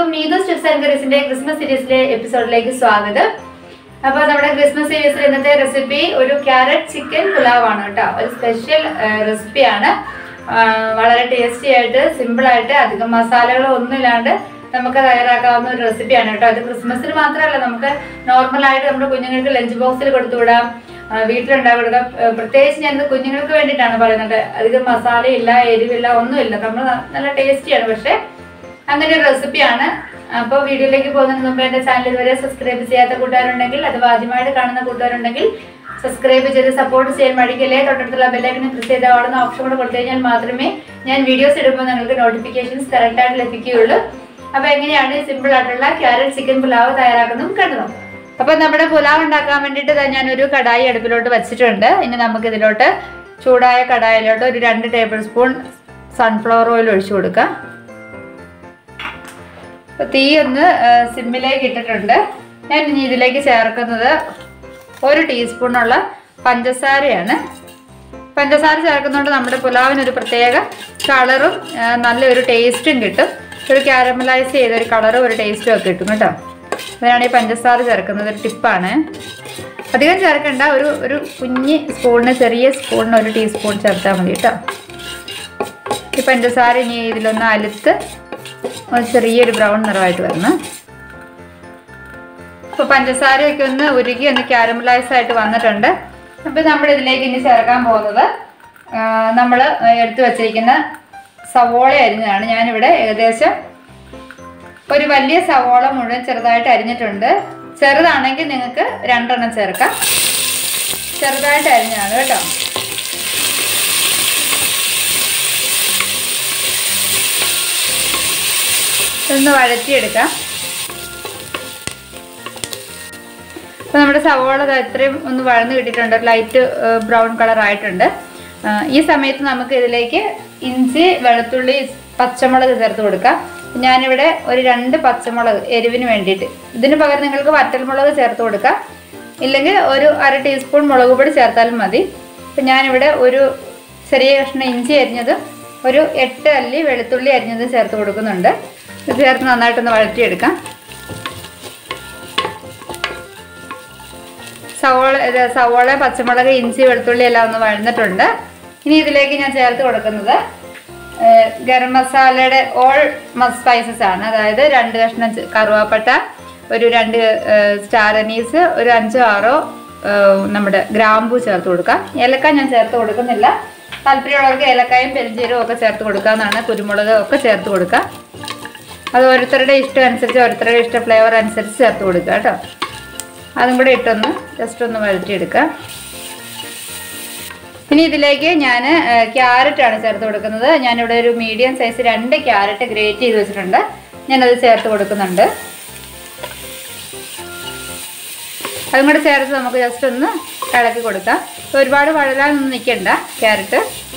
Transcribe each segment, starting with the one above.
എല്ലാവർക്കും Neethu's tips and കറീസിന്റെ Christmas സീരീസിലെ എപ്പിസോഡിലേക്ക് സ്വാഗതം അപ്പൊ നമ്മുടെ ക്രിസ്മസ് സീരീസിൽ ഇന്നത്തെ റെസിപ്പി ഒരു ക്യാരറ്റ് ചിക്കൻ പുലാവ് ആണ് കേട്ടോ ഒരു സ്പെഷ്യൽ റെസിപ്പിയാണ് വളരെ ടേസ്റ്റി ആയിട്ട് സിമ്പിൾ ആയിട്ട് അധികം മസാലകളോ ഒന്നുമില്ലാണ്ട് നമുക്ക് തയ്യാറാക്കാവുന്ന ഒരു റെസിപ്പിയാണ് കേട്ടോ അത് ക്രിസ്മസിന് മാത്രമല്ല നമുക്ക് നോർമൽ ആയിട്ട് നമ്മുടെ കുഞ്ഞുങ്ങൾക്ക് ലഞ്ച് ബോക്സിൽ കൊടുത്തു വിടാം ആ, വീട്ടിലുണ്ടാക്കി കൊടുക്കാം ആ, പ്രത്യേകിച്ച് ഞാൻ ഇത് കുഞ്ഞുങ്ങൾക്ക് വേണ്ടിയിട്ടാണ് പറയുന്നത് അധികം മസാലയില്ല എരിവില്ല ഒന്നുമില്ല നമ്മൾ നല്ല ടേസ്റ്റിയാണ് പക്ഷെ അങ്ങനെ ഒരു റെസിപ്പിയാണ് അപ്പോൾ വീഡിയോയിലേക്ക് പോകുന്നതിന് മുമ്പ് എൻ്റെ ചാനൽ ഇതുവരെ സബ്സ്ക്രൈബ് ചെയ്യാത്ത കൂട്ടുകാരുണ്ടെങ്കിൽ അഥവാ ആദ്യമായിട്ട് കാണുന്ന കൂട്ടുകാരുണ്ടെങ്കിൽ സബ്സ്ക്രൈബ് ചെയ്ത് സപ്പോർട്ട് ചെയ്യാൻ മടിക്കല്ലേ തൊട്ടടുത്തുള്ള ബെല്ലൈക്കനെ പ്രസ് ചെയ്ത് അവിടുന്ന് ഓപ്ഷൻ കൂടെ കൊടുത്തു കഴിഞ്ഞാൽ മാത്രമേ ഞാൻ വീഡിയോസ് ഇടുമ്പോൾ നിങ്ങൾക്ക് നോട്ടിഫിക്കേഷൻസ് കറക്റ്റായിട്ട് ലഭിക്കുകയുള്ളൂ അപ്പോൾ എങ്ങനെയാണ് സിമ്പിൾ ആയിട്ടുള്ള ക്യാരറ്റ് ചിക്കൻ പുലാവ് തയ്യാറാക്കുന്നതും കണ്ടു നോക്കാം അപ്പോൾ നമ്മുടെ പുലാവ് ഉണ്ടാക്കാൻ വേണ്ടിയിട്ട് ദാ ഞാനൊരു കടായി അടുപ്പിലോട്ട് വെച്ചിട്ടുണ്ട് ഇനി നമുക്ക് ഇതിലോട്ട് ചൂടായ കടായിലോട്ട് ഒരു രണ്ട് ടേബിൾ സ്പൂൺ സൺഫ്ലവർ ഓയിൽ ഒഴിച്ചു കൊടുക്കാം അപ്പോൾ തീ ഒന്ന് ആ, സിമ്മിലേക്ക് ഇട്ടിട്ടുണ്ട് ഞാൻ ഇനി ഇതിലേക്ക് ചേർക്കുന്നത് ഒരു ടീസ്പൂണുള്ള പഞ്ചസാരയാണ് പഞ്ചസാര ചേർക്കുന്നതുകൊണ്ട് നമ്മുടെ പുലാവിനൊരു പ്രത്യേക കളറും ആ, നല്ലൊരു ടേസ്റ്റും കിട്ടും ഒരു കാരമലൈസ് ചെയ്ത ഒരു കളറും ഒരു ടേസ്റ്റും ഒക്കെ കിട്ടും കേട്ടോ അതിനാണ് ഈ പഞ്ചസാര ചേർക്കുന്നത് ഒരു ടിപ്പാണ് അധികം ചേർക്കണ്ട ഒരു ഒരു കുഞ്ഞ് സ്പൂണിന് ചെറിയ സ്പൂണിന് ഒരു ടീസ്പൂൺ ചേർത്താൽ മതി കേട്ടോ ഈ പഞ്ചസാര ഇനി ഇതിലൊന്ന് അലുത്ത് ഒരു ചെറിയൊരു ബ്രൗൺ നിറമായിട്ട് വരണം അപ്പോൾ പഞ്ചസാരയൊക്കെ ഒന്ന് ഉരുകി ഒന്ന് കാരമലൈസ് ആയിട്ട് വന്നിട്ടുണ്ട് അപ്പോൾ നമ്മൾ ഇതിലേക്ക് ഇനി ചേർക്കാൻ പോകുന്നത് നമ്മൾ എടുത്തു വച്ചിരിക്കുന്ന സവോള അരിഞ്ഞതാണ് ഞാനിവിടെ ഏകദേശം ഒരു വലിയ സവോള മുഴുവൻ ചെറുതായിട്ട് അരിഞ്ഞിട്ടുണ്ട് ചെറുതാണെങ്കിൽ നിങ്ങൾക്ക് രണ്ടെണ്ണം ചേർക്കാം ചെറുതായിട്ട് അരിഞ്ഞതാണ് കേട്ടോ ഇതൊന്ന് വഴറ്റിയെടുക്കാം അപ്പോൾ നമ്മുടെ സവോള ദാ ഇത്രയും ഒന്ന് വഴന്ന് കിട്ടിയിട്ടുണ്ട് ലൈറ്റ് ബ്രൗൺ കളർ ആയിട്ടുണ്ട് ആ, ഈ സമയത്ത് നമുക്ക് ഇതിലേക്ക് ഇഞ്ചി വെളുത്തുള്ളി പച്ചമുളക് ചേർത്ത് കൊടുക്കാം ഞാനിവിടെ ഒരു രണ്ട് പച്ചമുളക് എരിവിന് വേണ്ടിയിട്ട് ഇതിന് പകരം നിങ്ങൾക്ക് വറ്റൽമുളക് ചേർത്ത് കൊടുക്കാം ഇല്ലെങ്കിൽ ഒരു അര ടീസ്പൂൺ മുളക് പൊടി ചേർത്താലും മതി അപ്പം ഞാനിവിടെ ഒരു ചെറിയ കഷ്ണം ഇഞ്ചി അരിഞ്ഞതും ഒരു എട്ട് അല്ലി വെളുത്തുള്ളി അരിഞ്ഞതും ചേർത്ത് കൊടുക്കുന്നുണ്ട് ഇത് ചേർത്ത് നന്നായിട്ടൊന്ന് വഴറ്റിയെടുക്കാം സവോള ഇത് സവോള പച്ചമുളക് ഇഞ്ചി വെളുത്തുള്ളി എല്ലാം ഒന്ന് വഴന്നിട്ടുണ്ട് ഇനി ഇതിലേക്ക് ഞാൻ ചേർത്ത് കൊടുക്കുന്നത് ഏഹ്, ഗരം മസാലയുടെ ഓൾ സ്പൈസസ് ആണ് അതായത് രണ്ട് കഷ്ണം ചെ- കറുവാപ്പട്ട ഒരു രണ്ട് ഏഹ്, സ്റ്റാർ അനീസ് ഒരു അഞ്ചോ ആറോ ഏഹ്, നമ്മുടെ ഗ്രാമ്പൂ ചേർത്ത് കൊടുക്കാം ഏലക്ക ഞാൻ ചേർത്ത് കൊടുക്കുന്നില്ല താല്പര്യമുള്ളവർക്ക് ഏലക്കായും പെരിഞ്ചീരവും ഒക്കെ ചേർത്ത് കൊടുക്കാവുന്നതാണ് കുരുമുളക് ഒക്കെ ചേർത്ത് കൊടുക്കാം അത് ഓരോരുത്തരുടെ ഇഷ്ടം അനുസരിച്ച് ഓരോരുത്തരുടെ ഇഷ്ട ഫ്ലേവർ അനുസരിച്ച് ചേർത്ത് കൊടുക്കുക കേട്ടോ അതും കൂടെ ഇട്ടൊന്ന് ജസ്റ്റ് ഒന്ന് വഴറ്റിയെടുക്കുക ഇനി ഇതിലേക്ക് ഞാൻ ക്യാരറ്റ് ആണ് ചേർത്ത് കൊടുക്കുന്നത് ഞാനിവിടെ ഒരു മീഡിയം സൈസ് രണ്ട് ക്യാരറ്റ് ഗ്രേറ്റ് ചെയ്ത് വെച്ചിട്ടുണ്ട് ഞാനത് ചേർത്ത് കൊടുക്കുന്നുണ്ട് അതും കൂടെ ചേർത്ത് നമുക്ക് ജസ്റ്റ് ഒന്ന് ഇളക്കി കൊടുക്കാം ഒരുപാട് വഴലാനൊന്നും നിൽക്കണ്ട ക്യാരറ്റ്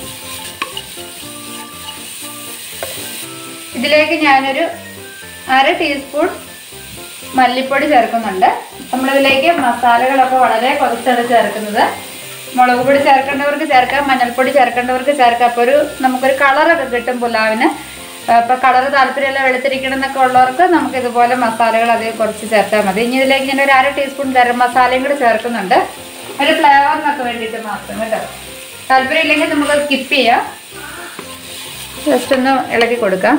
ഇതിലേക്ക് ഞാനൊരു അര ടീസ്പൂൺ മല്ലിപ്പൊടി ചേർക്കുന്നുണ്ട് നമ്മളിതിലേക്ക് മസാലകളൊക്കെ വളരെ കുറച്ചാണ് ചേർക്കുന്നത് മുളക് പൊടി ചേർക്കേണ്ടവർക്ക് ചേർക്കാം മഞ്ഞൾപ്പൊടി ചേർക്കേണ്ടവർക്ക് ചേർക്കാം അപ്പോൾ ഒരു നമുക്കൊരു കളറൊക്കെ കിട്ടും പുലാവിന് അപ്പോൾ കളർ താല്പര്യമുള്ള വെളുത്തിരിക്കണം എന്നൊക്കെ ഉള്ളവർക്ക് നമുക്ക് ഇതുപോലെ മസാലകൾ അതിൽ കുറച്ച് ചേർത്താൽ മതി ഇനി ഇതിലേക്ക് ഞാൻ ഒരു അര ടീസ്പൂൺ ഗരം മസാലയും കൂടി ചേർക്കുന്നുണ്ട് ഒരു ഫ്ലേവറിനൊക്കെ വേണ്ടിയിട്ട് മാത്രം കേട്ടോ താല്പര്യം ഇല്ലെങ്കിൽ നമുക്ക് സ്കിപ്പ് ചെയ്യാം ജസ്റ്റ് ഒന്ന് ഇളക്കി കൊടുക്കാം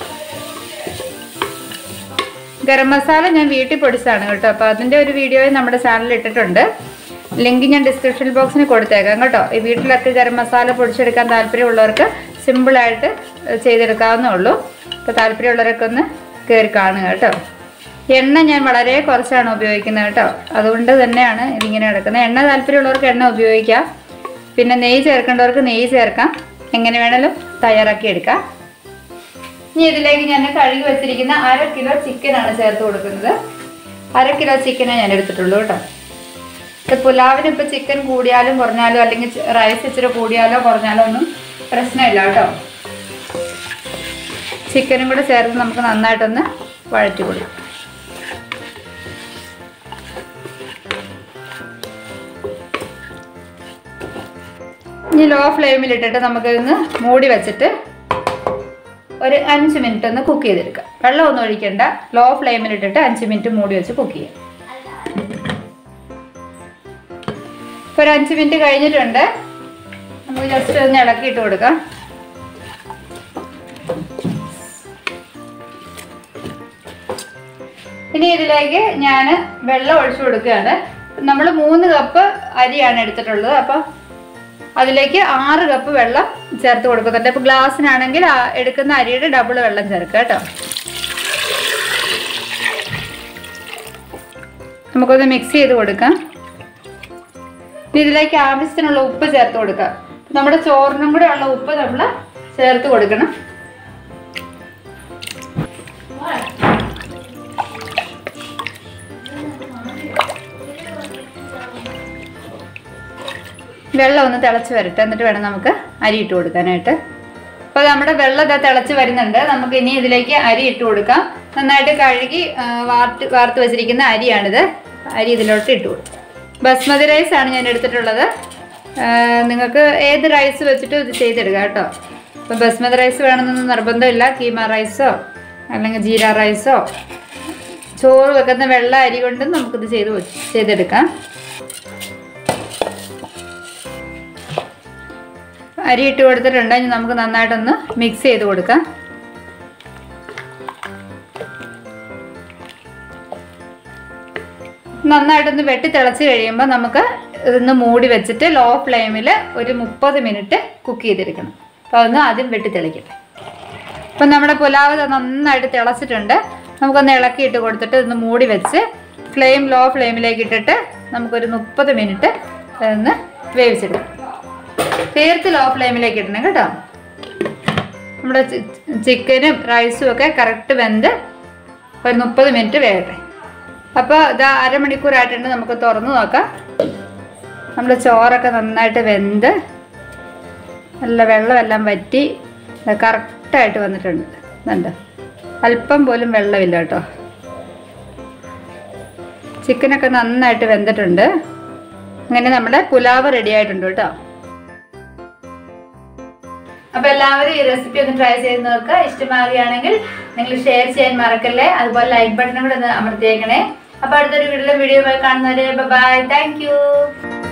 ഗരം മസാല ഞാൻ വീട്ടിൽ പൊടിച്ചതാണ് കേട്ടോ അപ്പോൾ അതിൻ്റെ ഒരു വീഡിയോ നമ്മുടെ ചാനലിൽ ഇട്ടിട്ടുണ്ട് ലിങ്ക് ഞാൻ ഡിസ്ക്രിപ്ഷൻ ബോക്സിന് കൊടുത്തേക്കാം കേട്ടോ ഈ വീട്ടിലൊക്കെ ഗരം മസാല പൊടിച്ചെടുക്കാൻ താല്പര്യമുള്ളവർക്ക് സിമ്പിളായിട്ട് ചെയ്തെടുക്കാവുന്നേ ഉള്ളൂ അപ്പോൾ താല്പര്യമുള്ളവരൊക്കെ ഒന്ന് കയറി കാണുക കേട്ടോ എണ്ണ ഞാൻ വളരെ കുറച്ചാണ് ഉപയോഗിക്കുന്നത് കേട്ടോ അതുകൊണ്ട് തന്നെയാണ് ഇതിങ്ങനെ കിടക്കുന്നത് എണ്ണ താല്പര്യമുള്ളവർക്ക് എണ്ണ ഉപയോഗിക്കാം പിന്നെ നെയ്യ് ചേർക്കേണ്ടവർക്ക് നെയ്യ് ചേർക്കാം എങ്ങനെ വേണേലും തയ്യാറാക്കി എടുക്കാം ഇനി ഇതിലേക്ക് ഞാൻ കഴുകി വെച്ചിരിക്കുന്ന അര കിലോ ചിക്കനാണ് ചേർത്ത് കൊടുക്കുന്നത് അര കിലോ ചിക്കനെ ഞാൻ എടുത്തിട്ടുള്ളൂ കേട്ടോ ഇത് പുലാവിന് ഇപ്പോൾ ചിക്കൻ കൂടിയാലും കുറഞ്ഞാലും അല്ലെങ്കിൽ ചി- റൈസ് ഇച്ചിരി കൂടിയാലോ കുറഞ്ഞാലോ ഒന്നും പ്രശ്നമില്ല കേട്ടോ ചിക്കനും കൂടെ ചേർത്ത് നമുക്ക് നന്നായിട്ടൊന്ന് വഴറ്റി കൊടുക്കാം ഇനി ലോ ഫ്ലെയിമിൽ ഇട്ടിട്ട് നമുക്കിതൊന്ന് മൂടി വെച്ചിട്ട് ഒരു അഞ്ച് മിനിറ്റ് ഒന്ന് കുക്ക് ചെയ്തെടുക്കാം വെള്ളം ഒന്നും ഒഴിക്കണ്ട ലോ ഫ്ലെയിമിലിട്ടിട്ട് അഞ്ച് മിനിറ്റ് മൂടി വെച്ച് കുക്ക് ചെയ്യാം ഇപ്പോൾ ഒരു അഞ്ച് മിനിറ്റ് കഴിഞ്ഞിട്ടുണ്ട് നമുക്ക് ജസ്റ്റ് ഒന്ന് ഇളക്കിയിട്ട് കൊടുക്കാം ഇനി ഇതിലേക്ക് ഞാൻ വെള്ളം ഒഴിച്ചു കൊടുക്കുകയാണ് നമ്മൾ മൂന്ന് കപ്പ് അരിയാണ് എടുത്തിട്ടുള്ളത് അപ്പം അതിലേക്ക് ആറ് കപ്പ് വെള്ളം ചേർത്ത് കൊടുക്കുന്നുണ്ട് ഇപ്പം ഗ്ലാസ്സിനാണെങ്കിൽ ആ എടുക്കുന്ന അരിയുടെ ഡബിൾ വെള്ളം ചേർക്കുക കേട്ടോ നമുക്കൊന്ന് മിക്സ് ചെയ്ത് കൊടുക്കാം ഇനി ഇതിലേക്ക് ആവശ്യത്തിനുള്ള ഉപ്പ് ചേർത്ത് കൊടുക്കാം നമ്മുടെ ചോറിനും കൂടെ ഉള്ള ഉപ്പ് നമ്മൾ ചേർത്ത് കൊടുക്കണം വെള്ളം ഒന്ന് തിളച്ച് വരട്ടെ എന്നിട്ട് വേണം നമുക്ക് അരി ഇട്ട് കൊടുക്കാനായിട്ട് അപ്പോൾ നമ്മുടെ വെള്ളം ഇതാ തിളച്ച് വരുന്നുണ്ട് നമുക്ക് ഇനി ഇതിലേക്ക് അരി ഇട്ട് കൊടുക്കാം നന്നായിട്ട് കഴുകി ആ, വാർത്ത് വാർത്ത് വെച്ചിരിക്കുന്ന അരിയാണിത് അരി ഇതിലോട്ട് ഇട്ട് കൊടുക്കും ബസ്മതി റൈസ് ആണ് ഞാൻ എടുത്തിട്ടുള്ളത് ആ, നിങ്ങൾക്ക് ഏത് റൈസ് വെച്ചിട്ട് ഇത് ചെയ്തെടുക്കാം കേട്ടോ ഇപ്പോൾ ബസ്മതി റൈസ് വേണമെന്നൊന്നും നിർബന്ധമില്ല കീമ റൈസോ അല്ലെങ്കിൽ ജീര റൈസോ ചോറ് വെക്കുന്ന വെള്ള അരി കൊണ്ടും നമുക്കിത് ചെയ്ത് വെ- ചെയ്തെടുക്കാം അരി ഇട്ട് കൊടുത്തിട്ടുണ്ട് ഇനി നമുക്ക് നന്നായിട്ടൊന്ന് മിക്സ് ചെയ്ത് കൊടുക്കാം നന്നായിട്ടൊന്ന് വെട്ടി തിളച്ച് കഴിയുമ്പോൾ നമുക്ക് ഇതൊന്ന് മൂടി വെച്ചിട്ട് ലോ ഫ്ലെയിമിൽ ഒരു മുപ്പത് മിനിറ്റ് കുക്ക് ചെയ്തെടുക്കണം അപ്പോൾ അതൊന്ന് ആദ്യം വെട്ടി തെളിക്കട്ടെ അപ്പം നമ്മുടെ പുലാവ് ദാ നന്നായിട്ട് തിളച്ചിട്ടുണ്ട് നമുക്കൊന്ന് ഇളക്കിയിട്ട് കൊടുത്തിട്ട് ഒന്ന് മൂടി വെച്ച് ഫ്ലെയിം ലോ ഫ്ലെയിമിലേക്ക് ഇട്ടിട്ട് നമുക്കൊരു മുപ്പത് മിനിറ്റ് ഒന്ന് വേവിച്ചെടുക്കാം തീർത്ത് ലോ ഫ്ലെയിമിലേക്ക് ഇടണം കേട്ടോ നമ്മുടെ ചി- ചിക്കനും റൈസും ഒക്കെ കറക്റ്റ് വെന്ത് ഒരു മുപ്പത് മിനിറ്റ് വേകട്ടെ അപ്പോൾ ഇതാ അരമണിക്കൂറായിട്ടുണ്ട് നമുക്ക് തുറന്ന് നോക്കാം നമ്മുടെ ചോറൊക്കെ നന്നായിട്ട് വെന്ത് നല്ല വെള്ളമെല്ലാം വറ്റി കറക്റ്റായിട്ട് വന്നിട്ടുണ്ട് ഇതുണ്ട് അല്പം പോലും വെള്ളമില്ല കേട്ടോ ചിക്കനൊക്കെ നന്നായിട്ട് വെന്തിട്ടുണ്ട് അങ്ങനെ നമ്മുടെ പുലാവ് റെഡി ആയിട്ടുണ്ട് കേട്ടോ അപ്പൊ എല്ലാവരും ഈ റെസിപ്പി ഒന്ന് ട്രൈ ചെയ്ത് നോക്കുക ഇഷ്ടമാകുകയാണെങ്കിൽ നിങ്ങൾ ഷെയർ ചെയ്യാൻ മറക്കല്ലേ അതുപോലെ ലൈക്ക് ബട്ടണും കൂടെ ഒന്ന് അമർത്തിയേക്കണേ അപ്പൊ അടുത്തൊരു വീഡിയോ വീഡിയോ കാണുന്നവരെ ബൈ താങ്ക് യു